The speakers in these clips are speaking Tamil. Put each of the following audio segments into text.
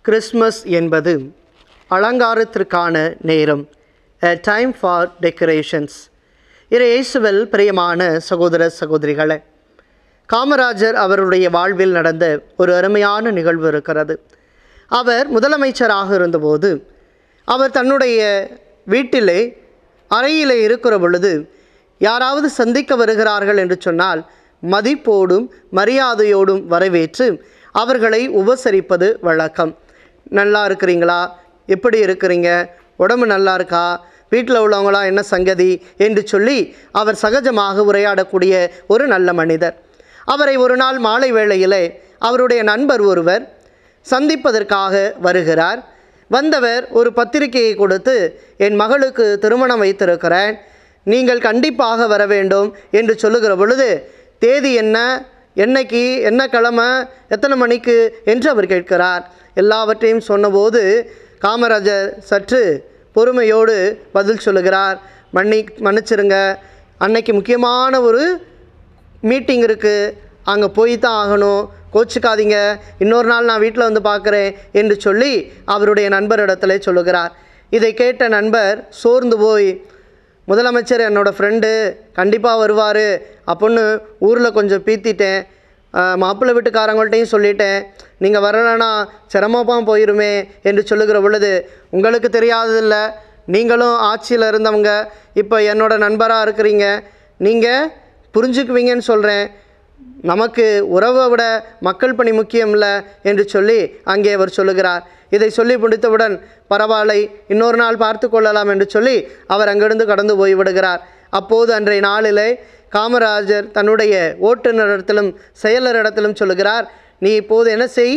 கிறிஸ்மஸ் என்பது அலங்காரத்திற்கான நேரம் a டைம் ஃபார் டெக்கரேஷன்ஸ் இரு இயேசுவில் பிரியமான சகோதர சகோதரிகளே காமராஜர் அவருடைய வாழ்வில் நடந்த ஒரு அருமையான நிகழ்வு இருக்கிறது அவர் முதலமைச்சராக இருந்தபோது அவர் தன்னுடைய வீட்டிலே அறையிலே இருக்கிற பொழுது யாராவது சந்திக்க வருகிறார்கள் என்று சொன்னால் மதிப்போடும் மரியாதையோடும் வரவேற்று அவர்களை உபசரிப்பது வழக்கம் நல்லா இருக்கிறீங்களா எப்படி இருக்கிறீங்க உடம்பு நல்லா இருக்கா வீட்டில் உள்ளவங்களாம் என்ன சங்கதி என்று சொல்லி அவர் சகஜமாக உரையாடக்கூடிய ஒரு நல்ல மனிதர் அவரை ஒரு நாள் மாலை வேளையிலே அவருடைய நண்பர் ஒருவர் சந்திப்பதற்காக வருகிறார் வந்தவர் ஒரு பத்திரிகையை கொடுத்து என் மகளுக்கு திருமணம் வைத்திருக்கிறேன் நீங்கள் கண்டிப்பாக வர வேண்டும் என்று சொல்லுகிற பொழுது தேதி என்ன என்னைக்கு என்ன கிழமை எத்தனை மணிக்கு என்று அவர் கேட்கிறார் எல்லாவற்றையும் சொன்னபோது காமராஜர் சற்று பொறுமையோடு பதில் சொல்லுகிறார் மன்னி மன்னிச்சிருங்க அன்னைக்கு முக்கியமான ஒரு மீட்டிங் இருக்குது அங்கே போய் தான் ஆகணும் கோச்சிக்காதீங்க இன்னொரு நாள் நான் வீட்டில் வந்து பார்க்குறேன் என்று சொல்லி அவருடைய நண்பரிடத்துல சொல்லுகிறார் இதை கேட்ட நண்பர் சோர்ந்து போய் முதலமைச்சர் என்னோடய ஃப்ரெண்டு கண்டிப்பாக வருவார் அப்படின்னு ஊரில் கொஞ்சம் பீத்திட்டேன் ஆஹ், மாப்பிள்ளை வீட்டுக்காரங்கள்ட்டையும் சொல்லிட்டேன் நீங்கள் வரலைன்னா சிரமமாக போயிருமே என்று சொல்லுகிற பொழுது உங்களுக்கு தெரியாததில்ல நீங்களும் ஆட்சியில் இருந்தவங்க இப்போ என்னோட நண்பராக இருக்கிறீங்க நீங்கள் புரிஞ்சுக்குவீங்கன்னு சொல்கிறேன் நமக்கு உறவை விட மக்கள் பணி முக்கியம்ல என்று சொல்லி அங்கே அவர் சொல்லுகிறார் இதை சொல்லி முடித்தவுடன் பரவாயில்லை இன்னொரு நாள் பார்த்து கொள்ளலாம் என்று சொல்லி அவர் அங்கிருந்து கடந்து போய் விடுகிறார் அப்போது அன்றைய நாளிலே காமராஜர் தன்னுடைய ஓட்டுநரிடத்திலும் செயலரிடத்திலும் சொல்லுகிறார் நீ இப்போது என்ன செய்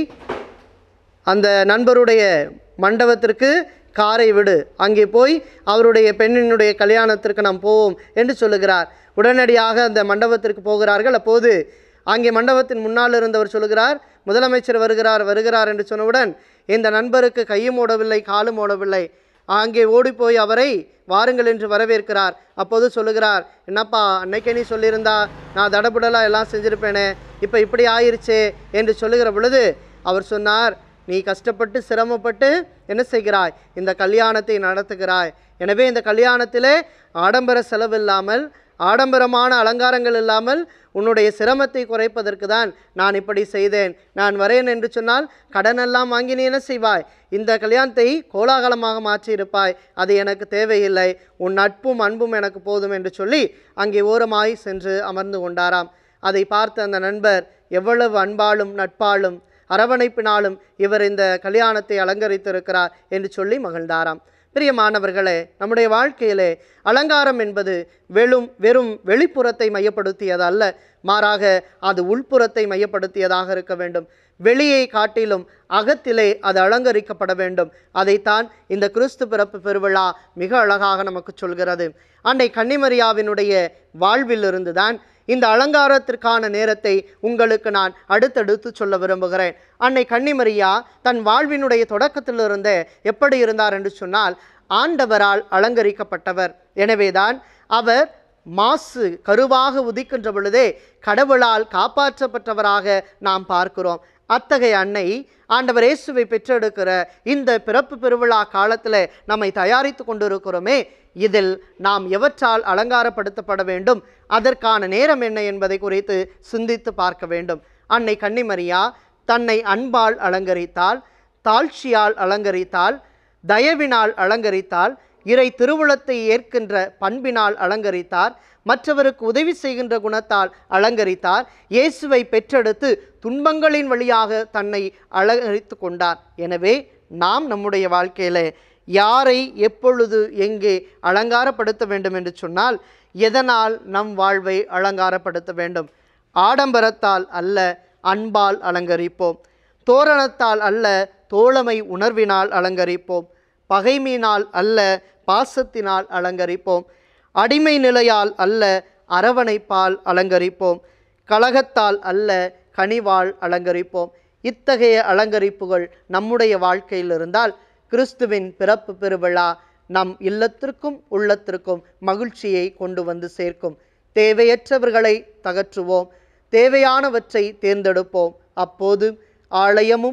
அந்த நண்பருடைய மண்டபத்திற்கு காரை விடு அங்கே போய் அவருடைய பெண்ணினுடைய கல்யாணத்திற்கு நாம் போவோம் என்று சொல்லுகிறார் உடனடியாக அந்த மண்டபத்திற்கு போகிறார்கள் அப்போது அங்கே மண்டபத்தின் முன்னால் இருந்தவர் சொல்லுகிறார் முதலமைச்சர் வருகிறார் வருகிறார் என்று சொன்னவுடன் இந்த நண்பருக்கு கையும் ஓடவில்லை காலும் ஓடவில்லை அங்கே ஓடிப்போய் அவரை வாருங்கள் என்று வரவேற்கிறார் அப்போது சொல்லுகிறார் என்னப்பா அன்னைக்கே நீ சொல்லியிருந்தா நான் தடபுடலாக எல்லாம் செஞ்சிருப்பேனே இப்போ இப்படி ஆயிருச்சே என்று சொல்லுகிற பொழுது அவர் சொன்னார் நீ கஷ்டப்பட்டு சிரமப்பட்டு என்ன செய்கிறாய் இந்த கல்யாணத்தை நடத்துகிறாய் எனவே இந்த கல்யாணத்திலே ஆடம்பர செலவு இல்லாமல் ஆடம்பரமான அலங்காரங்கள் இல்லாமல் உன்னுடைய சிரமத்தை குறைப்பதற்கு தான் நான் இப்படி செய்தேன் நான் வரேன் என்று சொன்னால் கடனெல்லாம் வாங்கி நீ என்ன செய்வாய் இந்த கல்யாணத்தை கோலாகலமாக மாற்றியிருப்பாய் அது எனக்கு தேவையில்லை உன் நட்பும் அன்பும் எனக்கு போதும் என்று சொல்லி அங்கே ஓரமாய் சென்று அமர்ந்து கொண்டாராம் அதை பார்த்த அந்த நண்பர் எவ்வளவு அன்பாலும் நட்பாலும் அரவணைப்பினாலும் இவர் இந்த கல்யாணத்தை அலங்கரித்திருக்கிறார் என்று சொல்லி மகிழ்ந்தாராம் பிரியமானவர்களே நம்முடைய வாழ்க்கையிலே அலங்காரம் என்பது வெறும் வெறும் வெளிப்புறத்தை மையப்படுத்தியது அல்ல மாறாக அது உள்புறத்தை மையப்படுத்தியதாக இருக்க வேண்டும் வெளியை காட்டிலும் அகத்திலே அது அலங்கரிக்கப்பட வேண்டும் அதைத்தான் இந்த கிறிஸ்து பிறப்பு பெருவிழா மிக அழகாக நமக்கு சொல்கிறது அன்னை கன்னிமரியாவினுடைய வாழ்விலிருந்து தான் இந்த அலங்காரத்திற்கான நேரத்தை உங்களுக்கு நான் அடுத்தடுத்து சொல்ல விரும்புகிறேன் அன்னை கன்னிமரியா தன் வாழ்வினுடைய தொடக்கத்திலிருந்தே எப்படி இருந்தார் என்று சொன்னால் ஆண்டவரால் அலங்கரிக்கப்பட்டவர் எனவேதான் அவர் மாசு கருவாக உதிக்கின்ற பொழுதே கடவுளால் காப்பாற்றப்பட்டவராக நாம் பார்க்கிறோம் அத்தகைய அன்னை ஆண்டவர் இயேசுவை பெற்றெடுக்கிற இந்த பிறப்பு பெருவிழா காலத்தில் நம்மை தயாரித்து கொண்டிருக்கிறோமே இதில் நாம் எவற்றால் அலங்காரப்படுத்தப்பட வேண்டும் அதற்கான நேரம் என்ன என்பதை குறித்து சிந்தித்து பார்க்க வேண்டும் அன்னை கன்னிமரியா தன்னை அன்பால் அலங்கரித்தால் தாழ்ச்சியால் அலங்கரித்தால் தயவினால் அலங்கரித்தால் இறை திருவுளத்தை ஏற்கின்ற பண்பினால் அலங்கரித்தார் மற்றவருக்கு உதவி செய்கின்ற குணத்தால் அலங்கரித்தார் இயேசுவை பெற்றெடுத்து துன்பங்களின் வழியாக தன்னை அலங்கரித்து கொண்டார் எனவே நாம் நம்முடைய வாழ்க்கையில யாரை எப்பொழுது எங்கே அலங்காரப்படுத்த வேண்டும் என்று சொன்னால் எதனால் நம் வாழ்வை அலங்காரப்படுத்த வேண்டும் ஆடம்பரத்தால் அல்ல அன்பால் அலங்கரிப்போம் தோரணத்தால் அல்ல தோழமை உணர்வினால் அலங்கரிப்போம் பகைமையினால் அல்ல பாசத்தினால் அலங்கரிப்போம் அடிமை நிலையால் அல்ல அரவணைப்பால் அலங்கரிப்போம் கலகத்தால் அல்ல கனிவால் அலங்கரிப்போம் இத்தகைய அலங்கரிப்புகள் நம்முடைய வாழ்க்கையில் இருந்தால் கிறிஸ்துவின் பிறப்பு பெருவிழா நம் இல்லத்திற்கும் உள்ளத்திற்கும் மகிழ்ச்சியை கொண்டு வந்து சேர்க்கும் தேவையற்றவர்களை தகற்றுவோம் தேவையானவற்றை தேர்ந்தெடுப்போம் அப்போது ஆலயமும்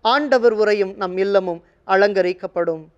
ஆண்டவர் உரையும் நம் இல்லமும் அலங்கரிக்கப்படும்